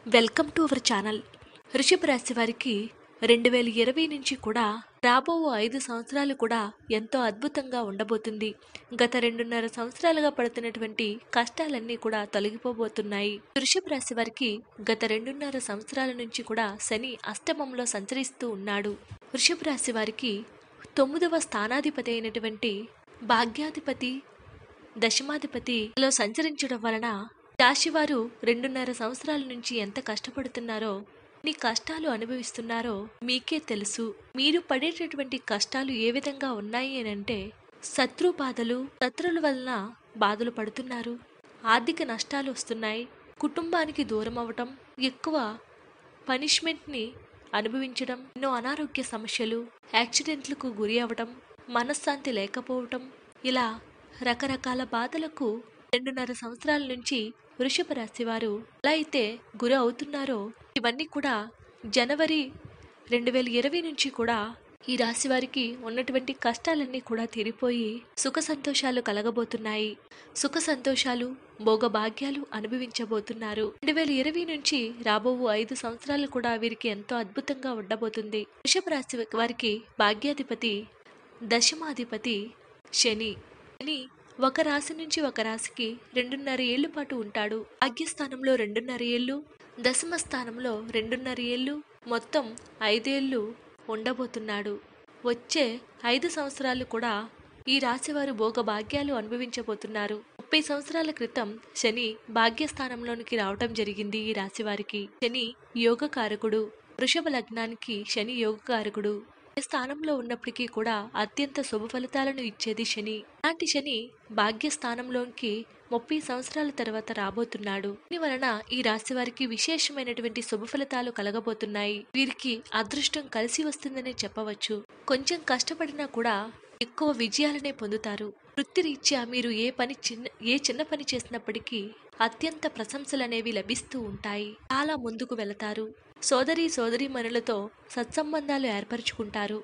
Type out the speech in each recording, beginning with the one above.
welcome to our channel వృషభ రాశి వారికి రెండు వేల ఇరవై నుంచి కూడా రాబో ఐదు సంవత్సరాలు కూడా ఎంతో అద్భుతంగా ఉండబోతుంది గత రెండున్నర సంవత్సరాలుగా పడుతున్నటువంటి కష్టాలన్నీ కూడా తొలగిపోబోతున్నాయి వృషభ రాశి వారికి గత రెండున్నర సంవత్సరాల నుంచి కూడా శని అష్టమంలో సంచరిస్తూ ఉన్నాడు వృషభ రాశి వారికి తొమ్మిదవ స్థానాధిపతి అయినటువంటి భాగ్యాధిపతి దశమాధిపతిలో సంచరించడం వలన రాశివారు రెండున్నర సంవత్సరాల నుంచి ఎంత కష్టపడుతున్నారో నీ కష్టాలు అనుభవిస్తున్నారో మీకే తెలుసు మీరు పడేటటువంటి కష్టాలు ఏ విధంగా ఉన్నాయి అని అంటే శత్రు బాధలు శత్రువుల వలన బాధలు పడుతున్నారు ఆర్థిక నష్టాలు వస్తున్నాయి కుటుంబానికి దూరం అవ్వటం ఎక్కువ పనిష్మెంట్ని అనుభవించడం ఎన్నో అనారోగ్య సమస్యలు యాక్సిడెంట్లకు గురి అవ్వడం మనశ్శాంతి లేకపోవటం ఇలా రకరకాల బాధలకు రెండున్నర సంవత్సరాల నుంచి వృషభ రాశి వారు ఎలా అయితే గురి అవుతున్నారో ఇవన్నీ కూడా జనవరి రెండు వేల ఇరవై నుంచి కూడా ఈ రాశి వారికి ఉన్నటువంటి కష్టాలన్నీ కూడా తీరిపోయి సుఖ సంతోషాలు కలగబోతున్నాయి సుఖ సంతోషాలు భోగభాగ్యాలు అనుభవించబోతున్నారు రెండు వేల ఇరవై నుంచి రాబో ఐదు సంవత్సరాలు కూడా వీరికి ఎంతో అద్భుతంగా ఉండబోతుంది వృషభ రాశి వారికి భాగ్యాధిపతి దశమాధిపతి శని శని ఒక రాశి నుంచి ఒక రాశికి రెండున్నర ఏళ్ల పాటు ఉంటాడు భాగ్యస్థానంలో రెండున్నర ఏళ్ళు దశమ స్థానంలో రెండున్నర ఏళ్ళు మొత్తం ఐదేళ్ళు ఉండబోతున్నాడు వచ్చే ఐదు సంవత్సరాలు కూడా ఈ రాశివారు భోగ భాగ్యాలు అనుభవించబోతున్నారు ముప్పై సంవత్సరాల క్రితం శని భాగ్యస్థానంలోనికి రావటం జరిగింది ఈ రాశివారికి శని యోగకారకుడు వృషభ లగ్నానికి శని యోగకారకుడు ఏ స్థానంలో ఉన్నప్పటికీ కూడా అత్యంత శుభ ఫలితాలను ఇచ్చేది శని అలాంటి శని భాగ్య స్థానంలోకి ముప్పై సంవత్సరాల తర్వాత రాబోతున్నాడు దీని వలన ఈ రాశి వారికి విశేషమైనటువంటి శుభ ఫలితాలు కలగబోతున్నాయి వీరికి అదృష్టం కలిసి వస్తుందని చెప్పవచ్చు కొంచెం కష్టపడినా కూడా ఎక్కువ విజయాలనే పొందుతారు వృత్తిరీత్యా మీరు ఏ పని చిన్న ఏ చిన్న పని చేసినప్పటికీ అత్యంత ప్రశంసలు అనేవి లభిస్తూ ఉంటాయి చాలా ముందుకు వెళతారు సోదరి సోదరి మనులతో సత్సంబంధాలు ఏర్పరచుకుంటారు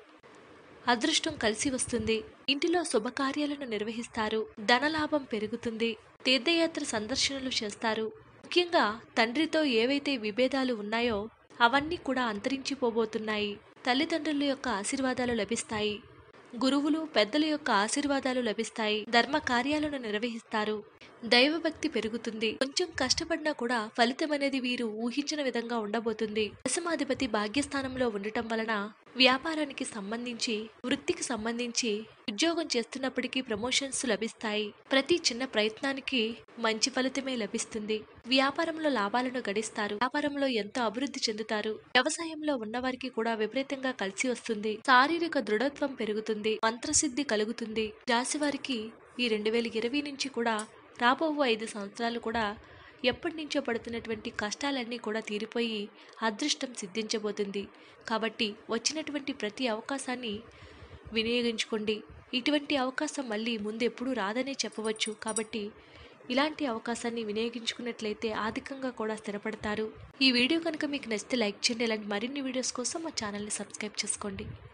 అదృష్టం కలిసి వస్తుంది ఇంటిలో శుభకార్యాలను నిర్వహిస్తారు ధనలాభం పెరుగుతుంది తీర్థయాత్ర సందర్శనలు చేస్తారు ముఖ్యంగా తండ్రితో ఏవైతే విభేదాలు ఉన్నాయో అవన్నీ కూడా అంతరించిపోబోతున్నాయి తల్లిదండ్రుల యొక్క ఆశీర్వాదాలు లభిస్తాయి గురువులు పెద్దల యొక్క ఆశీర్వాదాలు లభిస్తాయి ధర్మ కార్యాలను నిర్వహిస్తారు దైవభక్తి పెరుగుతుంది కొంచెం కష్టపడినా కూడా ఫలితం అనేది వీరు ఊహించిన విధంగా ఉండబోతుంది దశమాధిపతి భాగ్యస్థానంలో ఉండటం వలన వ్యాపారానికి సంబంధించి వృత్తికి సంబంధించి ఉద్యోగం చేస్తున్నప్పటికీ ప్రమోషన్స్ లభిస్తాయి ప్రతి చిన్న ప్రయత్నానికి మంచి ఫలితమే లభిస్తుంది వ్యాపారంలో లాభాలను గడిస్తారు వ్యాపారంలో ఎంతో అభివృద్ధి చెందుతారు వ్యవసాయంలో ఉన్నవారికి కూడా విపరీతంగా కలిసి వస్తుంది శారీరక దృఢత్వం పెరుగుతుంది మంత్రసిద్ధి కలుగుతుంది రాశివారికి ఈ రెండు వేల ఇరవై నుంచి కూడా రాబో ఐదు సంవత్సరాలు కూడా ఎప్పటి నుంచో పడుతున్నటువంటి కష్టాలన్నీ కూడా తీరిపోయి అదృష్టం సిద్ధించబోతుంది కాబట్టి వచ్చినటువంటి ప్రతి అవకాశాన్ని వినియోగించుకోండి ఇటువంటి అవకాశం మళ్ళీ ముందు ఎప్పుడూ రాదనే చెప్పవచ్చు కాబట్టి ఇలాంటి అవకాశాన్ని వినియోగించుకున్నట్లయితే ఆర్థికంగా కూడా స్థిరపడతారు ఈ వీడియో కనుక మీకు నచ్చితే లైక్ చేయండి ఇలాంటి మరిన్ని వీడియోస్ కోసం మా ఛానల్ని సబ్స్క్రైబ్ చేసుకోండి